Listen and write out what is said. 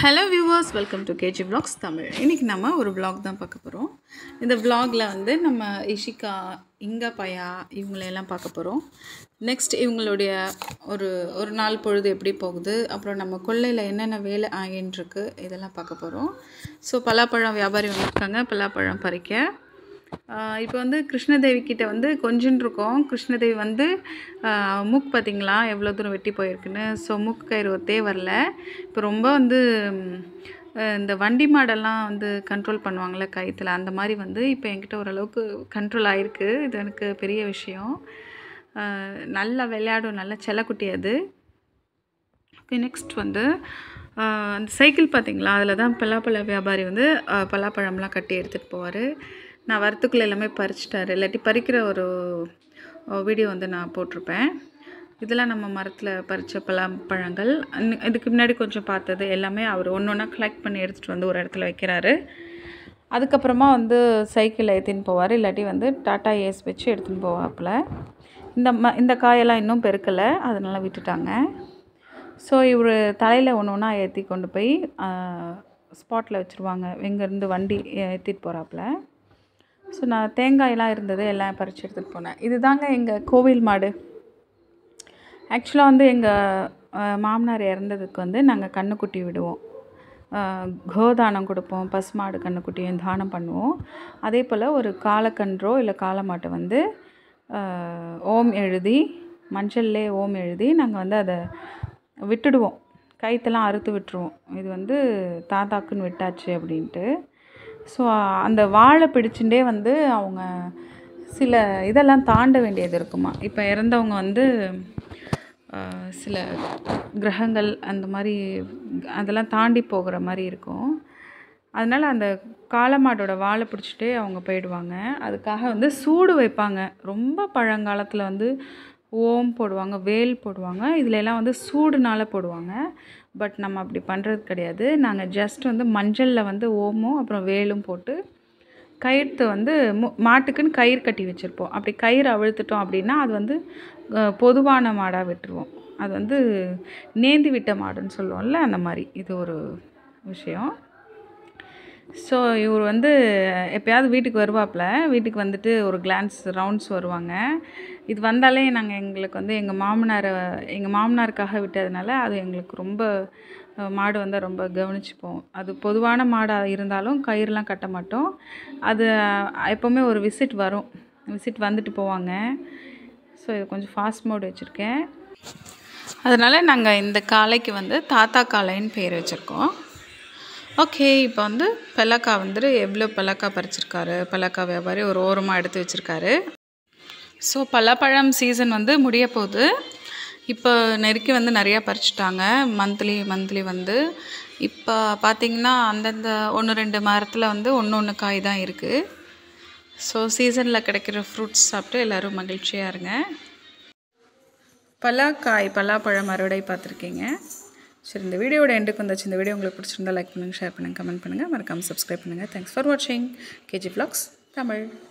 hello viewers welcome to KG vlogs Tamil இன்றைக்கி நம்ம ஒரு vlog தான் பார்க்க போகிறோம் இந்த vlogல வந்து நம்ம இஷிகா இங்கா பயா இவங்களையெல்லாம் பார்க்க போகிறோம் நெக்ஸ்ட் இவங்களுடைய ஒரு ஒரு நாள் பொழுது எப்படி போகுது அப்புறம் நம்ம கொல்லையில் என்னென்ன வேலை ஆகின்னு இருக்கு இதெல்லாம் பார்க்க போகிறோம் ஸோ பலாப்பழம் வியாபாரி வந்திருக்காங்க பலாப்பழம் பறிக்க இப்போ வந்து கிருஷ்ணதேவி கிட்ட வந்து கொஞ்சின்னு இருக்கோம் கிருஷ்ணதேவி வந்து ஆஹ், மூக்கு பார்த்தீங்களா எவ்வளோ தூரம் வெட்டி போயிருக்குன்னு ஸோ மூக்கு கயிறு ஒத்தே வரல இப்போ ரொம்ப வந்து ம், அஹ், இந்த வண்டி மாடெல்லாம் வந்து கண்ட்ரோல் பண்ணுவாங்கள்ல கயிற்றுல அந்த மாதிரி வந்து இப்போ என்கிட்ட ஓரளவுக்கு கண்ட்ரோல் ஆகிருக்கு இது எனக்கு பெரிய விஷயம் ஆஹ், நல்லா விளையாடும் நல்ல செல்லக்குட்டி அது ஓகே நெக்ஸ்ட் வந்து ஆஹ், அந்த சைக்கிள் பார்த்தீங்களா அதில் தான் பலாப்பழ வியாபாரி வந்து ஆஹ், பலாப்பழம்லாம் கட்டி எடுத்துகிட்டு போவார் நான் வரத்துக்குள்ளே எல்லாமே பறிச்சிட்டாரு இல்லாட்டி பறிக்கிற ஒரு வீடியோ வந்து நான் போட்டிருப்பேன் இதெல்லாம் நம்ம மரத்தில் பறித்த பலாப்பழங்கள் அன்ன- இதுக்கு முன்னாடி கொஞ்சம் பார்த்தது எல்லாமே அவர் ஒன்று ஒன்றா கலெக்ட் பண்ணி எடுத்துகிட்டு வந்து ஒரு இடத்துல வைக்கிறாரு அதுக்கப்புறமா வந்து சைக்கிள் ஏற்றின்னு போவார் இல்லாட்டி வந்து டாட்டா ஏஸ் வச்சு எடுத்துன்னு போவாப்புல இந்த ம இந்த காயெல்லாம் இன்னும் பெருக்கலை அதனால் விட்டுட்டாங்க ஸோ இவர் தலையில் ஒன்று ஒன்றா ஏற்றி கொண்டு போய் ஸ்பாட்டில் வச்சுருவாங்க இங்கேருந்து வண்டி ஏற்றிட்டு போகிறாப்புல ஸோ நான் தேங்காயெல்லாம் இருந்தது எல்லாம் பறித்து எடுத்துகிட்டு போனேன் இதுதாங்க எங்கள் கோவில் மாடு ஆக்சுவலாக வந்து எங்கள் மாமனார் இறந்ததுக்கு வந்து நாங்கள் கண்ணுக்குட்டி விடுவோம் அஹ், கோதானம் கொடுப்போம் பசுமாடு கண்ணுக்குட்டியும் தானம் பண்ணுவோம் அதே போல் ஒரு காலக்கன்றோ இல்லை காளமாட்டை வந்து அஹ், ஓம் எழுதி மஞ்சள்லே ஓம் எழுதி நாங்கள் வந்து அதை விட்டுடுவோம் கைத்தெல்லாம் அறுத்து விட்டுருவோம் இது வந்து தாத்தாக்குன்னு விட்டாச்சு அப்படின்ட்டு ஸோ அந்த வாழை பிடிச்சுட்டே வந்து அவங்க சில இதெல்லாம் தாண்ட வேண்டியது இருக்குமா இப்போ இறந்தவங்க வந்து ஆஹ், சில கிரகங்கள் அந்த மாதிரி அதெல்லாம் தாண்டி போகிற மாதிரி இருக்கும் அதனால் அந்த காளமாட்டோட வாழை பிடிச்சிட்டே அவங்க போயிடுவாங்க அதுக்காக வந்து சூடு வைப்பாங்க ரொம்ப பழங்காலத்தில் வந்து ஓம் போடுவாங்க வேல் போடுவாங்க இதுல எல்லாம் வந்து சூடுனால போடுவாங்க பட் நம்ம அப்படி பண்ணுறது கிடையாது நாங்கள் ஜஸ்ட் வந்து மஞ்சளில் வந்து ஓமும் அப்புறம் வேலும் போட்டு கயிற்று வந்து மு- மாட்டுக்குன்னு கயிறு கட்டி வச்சுருப்போம் அப்படி கயிறு அவிழ்த்துட்டோம் அப்படின்னா அது வந்து அஹ், பொதுவான மாடாக விட்டுருவோம் அது வந்து நேந்தி விட்ட மாடுன்னு சொல்லுவோம்ல அந்த மாதிரி இது ஒரு விஷயம் ஸோ இவர் வந்து எப்பயாவது வீட்டுக்கு வருவாப்புல வீட்டுக்கு வந்துட்டு ஒரு கிளான்ஸ் ரவுண்ட்ஸ் வருவாங்க இது வந்தாலே நாங்கள் எங்களுக்கு வந்து எங்கள் மாமனாரை எங்கள் மாமனாருக்காக விட்டதுனால அது எங்களுக்கு ரொம்ப அஹ், மாடு வந்து ரொம்ப கவனிச்சுப்போம் அது பொதுவான மாடாக இருந்தாலும் கயிறுலாம் கட்ட மாட்டோம் அது அஹ், எப்போவுமே ஒரு விசிட் வரும் விசிட் வந்துட்டு போவாங்க ஸோ இது கொஞ்சம் ஃபாஸ்ட் மோட் வச்சுருக்கேன் அதனால் நாங்கள் இந்த காளைக்கு வந்து தாத்தா காளைன்னு பேர் வச்சுருக்கோம் ஓகே இப்போ வந்து பெலக்கா வந்துட்டு எவ்வளோ பெலக்கா பறிச்சிருக்காரு பெலக்கா வியாபாரி ஒரு ஓரமாக எடுத்து வச்சுருக்காரு ஸோ பலாப்பழம் சீசன் வந்து முடிய போகுது இப்போ நெருக்கி வந்து நிறையா பறிச்சிட்டாங்க மந்த்லி மந்த்லி வந்து இப்போ பார்த்தீங்கன்னா அந்தந்த ஒன்று ரெண்டு மரத்தில் வந்து ஒன்று ஒன்று காய் தான் இருக்குது ஸோ சீசனில் கிடைக்கிற ஃப்ரூட்ஸ் சாப்பிட்டு எல்லோரும் மகிழ்ச்சியாக இருங்க பலாக்காய் பலாப்பழம் அறுவடை பார்த்துருக்கீங்க சரி இந்த வீடியோட எண்டுக்கு வந்தாச்சு இந்த வீடியோ உங்களுக்கு பிடிச்சிருந்தா லைக் பண்ணுங்கள் ஷேர் பண்ணுங்கள் கமெண்ட் பண்ணுங்கள் மறக்காமல் சப்ஸ்கிரைப் பண்ணுங்கள் தேங்க்ஸ் ஃபார் வாட்சிங் கேஜி vlogs தமிழ்